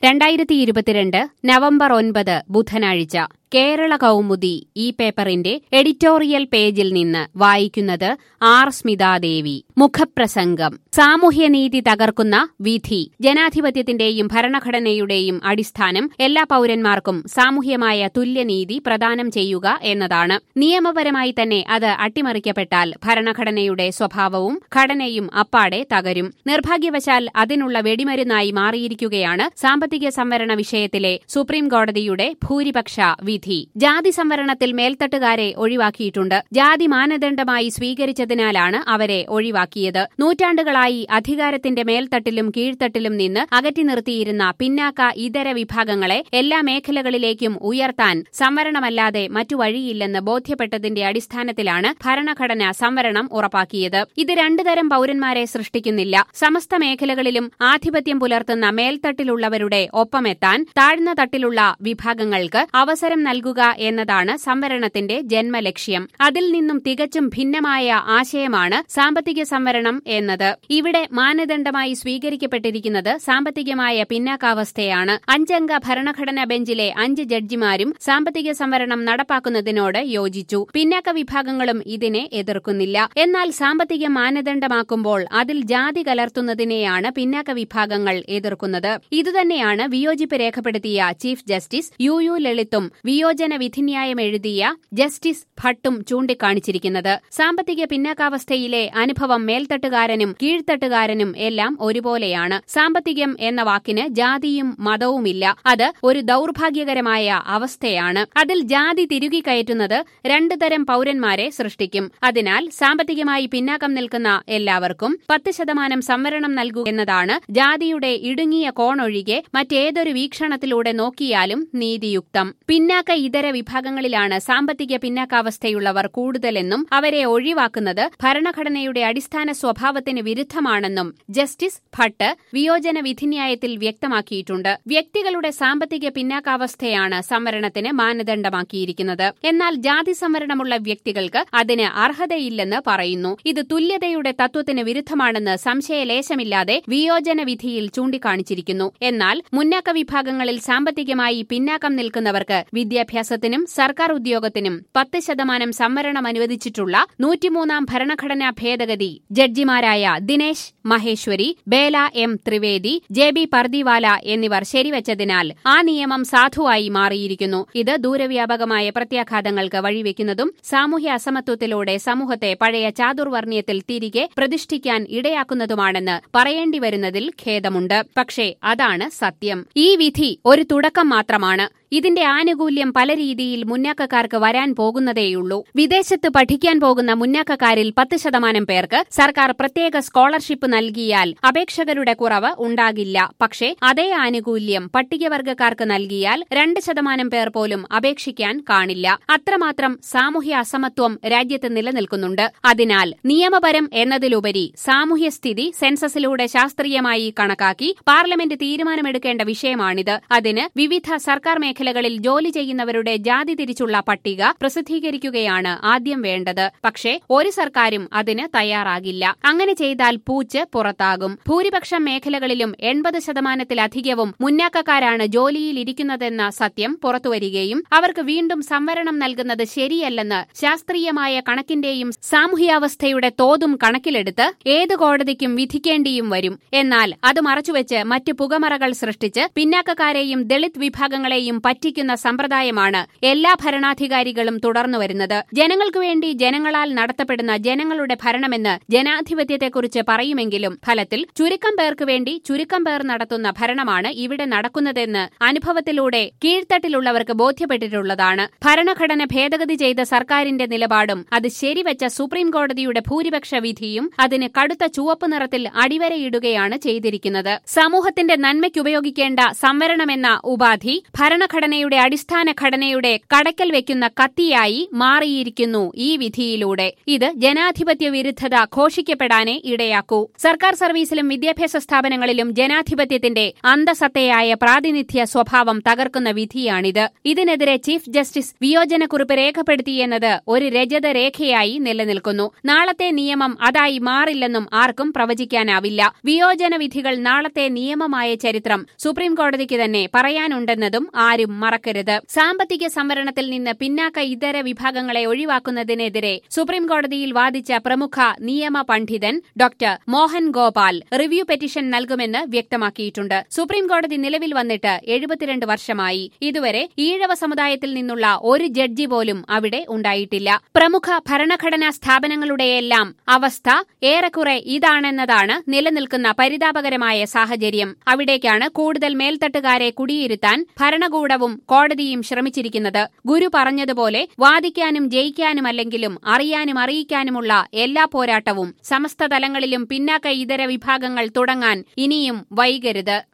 രണ്ടായിരത്തി ഇരുപത്തിരണ്ട് നവംബർ ഒൻപത് ബുധനാഴ്ച കേരള കൗമുദി ഈ പേപ്പറിന്റെ എഡിറ്റോറിയൽ പേജിൽ നിന്ന് വായിക്കുന്നത് ആർ സ്മിതാദേവി മുഖപ്രസംഗം സാമൂഹ്യനീതി തകർക്കുന്ന വിധി ജനാധിപത്യത്തിന്റെയും ഭരണഘടനയുടെയും അടിസ്ഥാനം എല്ലാ പൌരന്മാർക്കും സാമൂഹ്യമായ തുല്യനീതി പ്രദാനം ചെയ്യുക എന്നതാണ് നിയമപരമായി തന്നെ അത് അട്ടിമറിക്കപ്പെട്ടാൽ ഭരണഘടനയുടെ സ്വഭാവവും ഘടനയും അപ്പാടെ തകരും നിർഭാഗ്യവശാൽ അതിനുള്ള വെടിമരുന്നായി മാറിയിരിക്കുകയാണ് സാമ്പത്തിക സംവരണ വിഷയത്തിലെ സുപ്രീം കോടതിയുടെ ഭൂരിപക്ഷ വിധി ജാതി സംവരണത്തിൽ മേൽത്തട്ടുകാരെ ഒഴിവാക്കിയിട്ടുണ്ട് ജാതി മാനദണ്ഡമായി സ്വീകരിച്ചതിനാലാണ് അവരെ ഒഴിവാക്കിയത് നൂറ്റാണ്ടുകളായി അധികാരത്തിന്റെ മേൽത്തട്ടിലും കീഴ്ത്തട്ടിലും നിന്ന് അകറ്റി നിർത്തിയിരുന്ന പിന്നാക്ക ഇതര വിഭാഗങ്ങളെ എല്ലാ മേഖലകളിലേക്കും ഉയർത്താൻ സംവരണമല്ലാതെ മറ്റു വഴിയില്ലെന്ന് ബോധ്യപ്പെട്ടതിന്റെ അടിസ്ഥാനത്തിലാണ് ഭരണഘടന സംവരണം ഉറപ്പാക്കിയത് ഇത് രണ്ടുതരം പൌരന്മാരെ സൃഷ്ടിക്കുന്നില്ല സമസ്ത മേഖലകളിലും ആധിപത്യം പുലർത്തുന്ന മേൽത്തട്ടിലുള്ളവരുടെ ഒപ്പമെത്താൻ താഴ്ന്ന തട്ടിലുള്ള വിഭാഗങ്ങൾക്ക് അവസരം നൽകുക എന്നതാണ് സംവരണത്തിന്റെ ജന്മലക്ഷ്യം അതിൽ നിന്നും തികച്ചും ഭിന്നമായ ആശയമാണ് സാമ്പത്തിക സംവരണം എന്നത് ഇവിടെ മാനദണ്ഡമായി സ്വീകരിക്കപ്പെട്ടിരിക്കുന്നത് സാമ്പത്തികമായ പിന്നാക്കാവസ്ഥയാണ് അഞ്ചംഗ ഭരണഘടനാ ബെഞ്ചിലെ അഞ്ച് ജഡ്ജിമാരും സാമ്പത്തിക സംവരണം നടപ്പാക്കുന്നതിനോട് യോജിച്ചു പിന്നാക്ക വിഭാഗങ്ങളും ഇതിനെ എതിർക്കുന്നില്ല എന്നാൽ സാമ്പത്തിക മാനദണ്ഡമാക്കുമ്പോൾ അതിൽ ജാതി കലർത്തുന്നതിനെയാണ് പിന്നാക്ക വിഭാഗങ്ങൾ എതിർക്കുന്നത് ഇതുതന്നെയാണ് വിയോജിപ്പ് രേഖപ്പെടുത്തിയ ചീഫ് ജസ്റ്റിസ് യു യു ലളിതും വിയോജന വിധിന്യായം എഴുതിയ ജസ്റ്റിസ് ഭട്ടും ചൂണ്ടിക്കാണിച്ചിരിക്കുന്നത് സാമ്പത്തിക പിന്നാക്കാവസ്ഥയിലെ അനുഭവം മേൽത്തട്ടുകാരനും കീഴ്ത്തട്ടുകാരനും എല്ലാം ഒരുപോലെയാണ് സാമ്പത്തികം എന്ന വാക്കിന് ജാതിയും മതവുമില്ല അത് ഒരു ദൌർഭാഗ്യകരമായ അവസ്ഥയാണ് അതിൽ ജാതി തിരുകി കയറ്റുന്നത് രണ്ടു തരം പൌരന്മാരെ സൃഷ്ടിക്കും അതിനാൽ സാമ്പത്തികമായി പിന്നാക്കം നിൽക്കുന്ന എല്ലാവർക്കും പത്ത് ശതമാനം സംവരണം നൽകൂ എന്നതാണ് ജാതിയുടെ ഇടുങ്ങിയ കോണൊഴികെ മറ്റേതൊരു വീക്ഷണത്തിലൂടെ നോക്കിയാലും നീതിയുക്തം പിന്നാക്ക ഇതര വിഭാഗങ്ങളിലാണ് സാമ്പത്തിക പിന്നാക്കാവസ്ഥയുള്ളവർ കൂടുതലെന്നും അവരെ ഒഴിവാക്കുന്നത് ഭരണഘടനയുടെ അടിസ്ഥാന സ്വഭാവത്തിന് വിരുദ്ധമാണെന്നും ജസ്റ്റിസ് ഭട്ട് വിയോജന വിധിന്യായത്തിൽ വ്യക്തമാക്കിയിട്ടുണ്ട് വ്യക്തികളുടെ സാമ്പത്തിക പിന്നാക്കാവസ്ഥയാണ് സംവരണത്തിന് മാനദണ്ഡമാക്കിയിരിക്കുന്നത് എന്നാൽ ജാതി സംവരണമുള്ള വ്യക്തികൾക്ക് അതിന് അർഹതയില്ലെന്ന് പറയുന്നു ഇത് തുല്യതയുടെ തത്വത്തിന് വിരുദ്ധമാണെന്ന് സംശയലേശമില്ലാതെ വിയോജന വിധിയിൽ ചൂണ്ടിക്കാണിച്ചിരിക്കുന്നു എന്നാൽ മുന്നാക്ക വിഭാഗങ്ങളിൽ സാമ്പത്തികമായി പിന്നാക്കം നിൽക്കുന്നവർക്ക് വിദ്യാഭ്യാസത്തിനും സർക്കാർ ഉദ്യോഗത്തിനും പത്ത് ശതമാനം സംവരണം അനുവദിച്ചിട്ടുള്ള നൂറ്റിമൂന്നാം ഭരണഘടനാ ഭേദഗതി ജഡ്ജിമാരായ Dinesh Maheshwari Bela M Trivedi J B Pardiwala എന്നിവർ ശരിവച്ചതിനാൽ ആ നിയമം സാധുവായി മാറിയിരിക്കുന്നു ഇത് ദൂരവ്യാപകമായ പ്രത്യാഘാതങ്ങൾക്ക് വഴിവെക്കുന്നതും സാമൂഹ്യ അസമത്വത്തിലൂടെ സമൂഹത്തെ പഴയ ചാതുർവർണ്ണയത്തിൽ തിരികെ പ്രതിഷ്ഠിക്കാൻ ഇടയാക്കുന്നതുമാണെന്ന് പറയേണ്ടി വരുന്നതിൽ ഖേദമുണ്ട് പക്ഷേ അതാണ് സത്യം ഈ വിധി ഒരു തുടക്കം മാത്രമാണ് ഇതിന്റെ ആനുകൂല്യം പല രീതിയിൽ മുന്നാക്കക്കാർക്ക് വരാൻ പോകുന്നതേയുള്ളൂ വിദേശത്ത് പഠിക്കാൻ പോകുന്ന മുന്നാക്കക്കാരിൽ പത്ത് ശതമാനം പേർക്ക് സർക്കാർ പ്രത്യേക സ്കോളർഷിപ്പ് നൽകിയാൽ അപേക്ഷകരുടെ കുറവ് ഉണ്ടാകില്ല പക്ഷേ അതേ ആനുകൂല്യം പട്ടികവർഗക്കാർക്ക് നൽകിയാൽ രണ്ട് ശതമാനം പേർ പോലും അപേക്ഷിക്കാൻ കാണില്ല അത്രമാത്രം സാമൂഹ്യ അസമത്വം രാജ്യത്ത് നിലനിൽക്കുന്നുണ്ട് അതിനാൽ നിയമപരം എന്നതിലുപരി സാമൂഹ്യസ്ഥിതി സെൻസസിലൂടെ ശാസ്ത്രീയമായി കണക്കാക്കി പാർലമെന്റ് തീരുമാനമെടുക്കേണ്ട വിഷയമാണിത് അതിന് വിവിധ സർക്കാർ മേഖലകളിൽ ജോലി ചെയ്യുന്നവരുടെ ജാതി തിരിച്ചുള്ള പട്ടിക പ്രസിദ്ധീകരിക്കുകയാണ് ആദ്യം വേണ്ടത് പക്ഷേ ഒരു സർക്കാരും അതിന് തയ്യാറാകില്ല അങ്ങനെ ചെയ്താൽ പൂച്ച് പുറത്താകും ഭൂരിപക്ഷം മേഖലകളിലും എൺപത് ശതമാനത്തിലധികവും മുന്നാക്കക്കാരാണ് ജോലിയിലിരിക്കുന്നതെന്ന സത്യം പുറത്തുവരികയും അവർക്ക് വീണ്ടും സംവരണം നൽകുന്നത് ശരിയല്ലെന്ന് ശാസ്ത്രീയമായ കണക്കിന്റെയും സാമൂഹ്യാവസ്ഥയുടെ തോതും കണക്കിലെടുത്ത് ഏത് കോടതിക്കും വിധിക്കേണ്ടിയും വരും എന്നാൽ അത് മറച്ചുവെച്ച് മറ്റു പുകമറകൾ സൃഷ്ടിച്ച് പിന്നാക്കക്കാരെയും ദളിത് വിഭാഗങ്ങളെയും പറ്റിക്കുന്ന സമ്പ്രദായമാണ് എല്ലാ ഭരണാധികാരികളും തുടർന്നു വരുന്നത് ജനങ്ങൾക്കു വേണ്ടി ജനങ്ങളാൽ നടത്തപ്പെടുന്ന ജനങ്ങളുടെ ഭരണമെന്ന് ജനാധിപത്യത്തെക്കുറിച്ച് പറയുമെങ്കിലും ഫലത്തിൽ ചുരുക്കം പേർക്ക് വേണ്ടി ചുരുക്കം പേർ നടത്തുന്ന ഭരണമാണ് ഇവിടെ നടക്കുന്നതെന്ന് അനുഭവത്തിലൂടെ കീഴ്ത്തട്ടിലുള്ളവർക്ക് ബോധ്യപ്പെട്ടിട്ടുള്ളതാണ് ഭരണഘടന ഭേദഗതി ചെയ്ത സർക്കാരിന്റെ നിലപാടും അത് ശരിവെച്ച സുപ്രീം കോടതിയുടെ ഭൂരിപക്ഷ വിധിയും അതിന് കടുത്ത ചുവപ്പ് നിറത്തിൽ അടിവരയിടുകയാണ് ചെയ്തിരിക്കുന്നത് സമൂഹത്തിന്റെ നന്മയ്ക്കുപയോഗിക്കേണ്ട സംവരണമെന്ന ഉപാധി ഭരണഘടന ഭരണഘടനയുടെ അടിസ്ഥാന ഘടനയുടെ കടക്കൽ വെക്കുന്ന കത്തിയായി മാറിയിരിക്കുന്നു ഈ വിധിയിലൂടെ ഇത് ജനാധിപത്യ വിരുദ്ധത ഘോഷിക്കപ്പെടാനേ ഇടയാക്കൂ സർക്കാർ സർവീസിലും വിദ്യാഭ്യാസ സ്ഥാപനങ്ങളിലും ജനാധിപത്യത്തിന്റെ അന്തസത്തയായ പ്രാതിനിധ്യ സ്വഭാവം തകർക്കുന്ന വിധിയാണിത് ഇതിനെതിരെ ചീഫ് ജസ്റ്റിസ് വിയോജനക്കുറിപ്പ് രേഖപ്പെടുത്തിയെന്നത് ഒരു രജത രേഖയായി നിലനിൽക്കുന്നു നാളത്തെ നിയമം അതായി മാറില്ലെന്നും ആർക്കും പ്രവചിക്കാനാവില്ല വിയോജന വിധികൾ നാളത്തെ നിയമമായ ചരിത്രം സുപ്രീംകോടതിക്ക് തന്നെ പറയാനുണ്ടെന്നതും ആരും മറക്കരുത് സാമ്പത്തിക സംവരണത്തിൽ നിന്ന് പിന്നാക്ക ഇതര വിഭാഗങ്ങളെ ഒഴിവാക്കുന്നതിനെതിരെ സുപ്രീംകോടതിയിൽ വാദിച്ച പ്രമുഖ നിയമ പണ്ഡിതൻ doctor Mohan Gopal review petition നൽകുമെന്ന് വ്യക്തമാക്കിയിട്ടുണ്ട് സുപ്രീംകോടതി നിലവിൽ വന്നിട്ട് എഴുപത്തിരണ്ട് വർഷമായി ഇതുവരെ ഈഴവ സമുദായത്തിൽ നിന്നുള്ള ഒരു ജഡ്ജി പോലും അവിടെ ഉണ്ടായിട്ടില്ല പ്രമുഖ ഭരണഘടനാ സ്ഥാപനങ്ങളുടെയെല്ലാം അവസ്ഥ ഏറെക്കുറെ ഇതാണെന്നതാണ് നിലനിൽക്കുന്ന പരിതാപകരമായ സാഹചര്യം അവിടേക്കാണ് കൂടുതൽ മേൽത്തട്ടുകാരെ കുടിയിരുത്താൻ ഭരണകൂടവും കോടതിയും ശ്രമിച്ചിരിക്കുന്നത് ഗുരു പറഞ്ഞതുപോലെ വാദിക്കാനും ജയിക്കാനുമല്ലെങ്കിലും അറിയാനും അറിയിക്കാനുമുള്ള എല്ലാ പോരാട്ടവും സമസ്ത തലങ്ങളിലും പിന്നാക്ക ഇതര വിഭാഗങ്ങൾ തുടങ്ങാൻ ഇനിയും വൈകരുത്